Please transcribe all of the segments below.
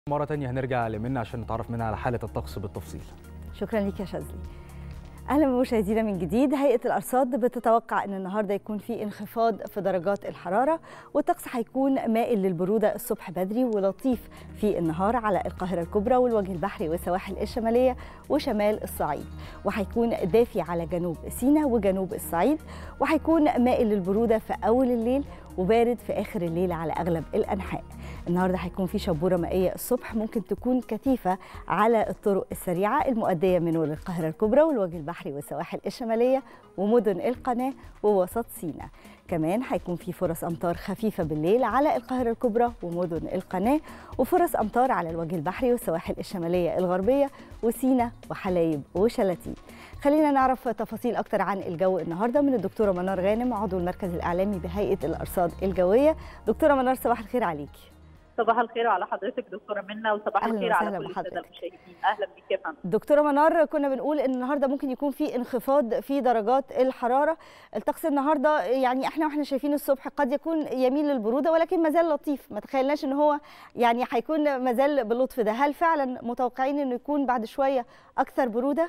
مرة تانية هنرجع لمنى عشان نتعرف منها على حالة الطقس بالتفصيل شكرا لك يا شاذلي اهلا بمشاهدينا من جديد هيئه الارصاد بتتوقع ان النهارده يكون في انخفاض في درجات الحراره والطقس هيكون مائل للبروده الصبح بدري ولطيف في النهار على القاهره الكبرى والوجه البحري والسواحل الشماليه وشمال الصعيد وهيكون دافي على جنوب سيناء وجنوب الصعيد وهيكون مائل للبروده في اول الليل وبارد في اخر الليل على اغلب الانحاء النهارده هيكون في شبوره مائيه الصبح ممكن تكون كثيفه على الطرق السريعه المؤديه من القاهره الكبرى والوجه البحري والسواحل الشماليه ومدن القناه ووسط سيناء كمان هيكون في فرص امطار خفيفه بالليل على القاهره الكبرى ومدن القناه وفرص امطار على الوجه البحري والسواحل الشماليه الغربيه وسيناء وحلايب وشلاتين خلينا نعرف تفاصيل اكتر عن الجو النهارده من الدكتوره منار غانم عضو المركز الاعلامي بهيئه الارصاد الجويه دكتوره منار صباح الخير عليكي صباح الخير على حضرتك دكتوره منى وصباح أهلاً الخير على وسهلاً كل بحضرتك. الساده المشاهدين اهلا بك يا فندم دكتوره منار كنا بنقول ان النهارده ممكن يكون في انخفاض في درجات الحراره الطقس النهارده يعني احنا واحنا شايفين الصبح قد يكون يميل للبروده ولكن ما زال لطيف ما تخيلناش ان هو يعني هيكون ما زال باللطف ده هل فعلا متوقعين انه يكون بعد شويه اكثر بروده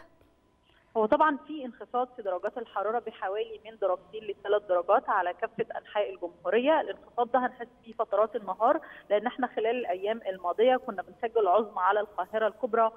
هو طبعا في انخفاض في درجات الحراره بحوالي من درجتين لثلاث درجات على كافه انحاء الجمهوريه، الانخفاض ده هنحس فيه فترات النهار لان احنا خلال الايام الماضيه كنا بنسجل عظمى على القاهره الكبرى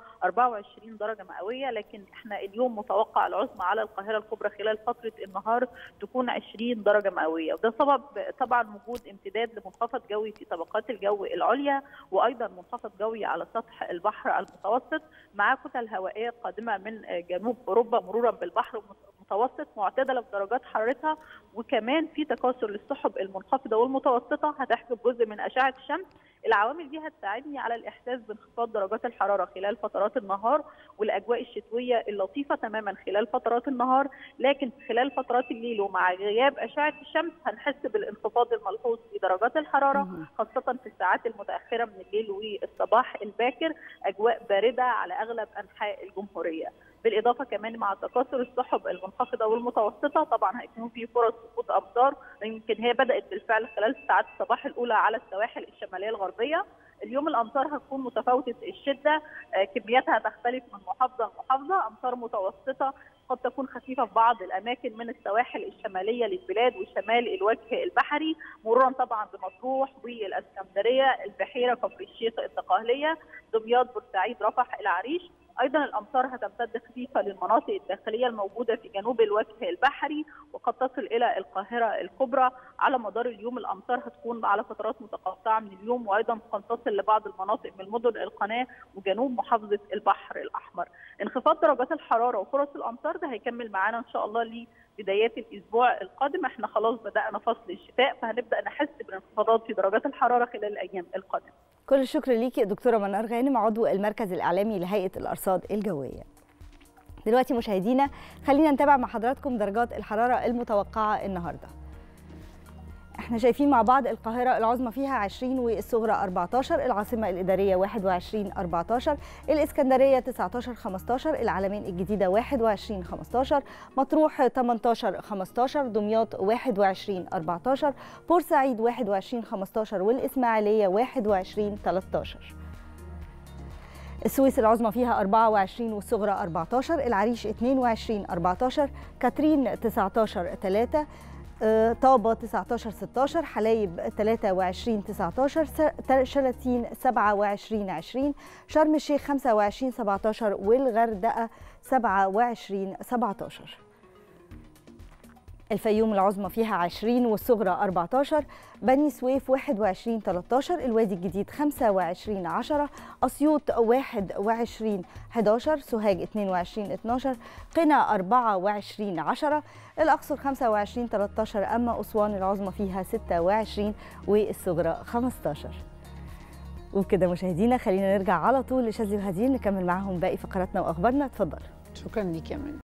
24 درجه مئويه لكن احنا اليوم متوقع العظمى على القاهره الكبرى خلال فتره النهار تكون 20 درجه مئويه وده سبب طبعا وجود امتداد لمنخفض جوي في طبقات الجو العليا وايضا منخفض جوي على سطح البحر المتوسط مع كتل هوائيه قادمه من جنوب اوروبا مرورا بالبحر المتوسط معتدله في درجات حرارتها وكمان في تكاثر للسحب المنخفضه والمتوسطه هتحجب جزء من اشعه الشمس العوامل دي هتساعدني على الاحساس بانخفاض درجات الحراره خلال فترات النهار والاجواء الشتويه اللطيفه تماما خلال فترات النهار لكن خلال فترات الليل ومع غياب اشعه الشمس هنحس بالانخفاض الملحوظ في درجات الحراره مهم. خاصه في الساعات المتاخره من الليل والصباح الباكر اجواء بارده على اغلب انحاء الجمهوريه بالاضافه كمان مع تكاثر السحب المنخفضه والمتوسطه طبعا هيكون في فرص سقوط امطار يمكن هي بدات بالفعل خلال ساعات الصباح الاولى على السواحل الشماليه الغربيه اليوم الامطار هتكون متفاوته الشده آه، كمياتها تختلف من محافظه لمحافظه امطار متوسطه قد تكون خفيفه في بعض الاماكن من السواحل الشماليه للبلاد وشمال الوجه البحري مرورا طبعا بمطروح والاسكندريه البحيره كفر الشيخ الدقهليه دمياط بورسعيد رفح العريش ايضا الامطار هتمتد خفيفه للمناطق الداخليه الموجوده في جنوب الوجه البحري وقد تصل الى القاهره الكبرى على مدار اليوم الامطار هتكون على فترات متقطعه من اليوم وايضا قد تصل لبعض المناطق من مدن القناه وجنوب محافظه البحر الاحمر انخفاض درجات الحراره وفرص الامطار ده هيكمل معانا ان شاء الله لبدايات الاسبوع القادم احنا خلاص بدانا فصل الشتاء فهنبدا نحس بانخفاضات في درجات الحراره خلال الايام القادمه كل الشكر ليكي دكتوره منار غانم عضو المركز الاعلامي لهيئه الارصاد الجويه دلوقتي مشاهدينا خلينا نتابع مع حضراتكم درجات الحراره المتوقعه النهارده احنا شايفين مع بعض القاهرة العظمى فيها 20 والصغرى 14 العاصمة الإدارية 21 14 الإسكندرية 19 15 العلمين الجديدة 21 15 مطروح 18 15 دمياط 21 14 بورسعيد 21 15 والإسماعيلية 21 13 السويس العظمى فيها 24 والصغرى 14 العريش 22 14 كاترين 19 3 آه، طابة 19 16 حلايب 23 19 س- شلاتين 27 20 شرم الشيخ 25 17 والغردقة 27 17 الفيوم العظمى فيها 20 والصغرى 14 بني سويف 21 13 الوادي الجديد 25 10 أسيوط 21 11 سوهاج 22 12 قنا 24 10 الأقصر 25 13 أما أسوان العظمى فيها 26 والصغرى 15 وبكده مشاهدينا خلينا نرجع على طول لشاذلي وهدين نكمل معاهم باقي فقراتنا وأخبارنا اتفضل شكرا ليك يا منى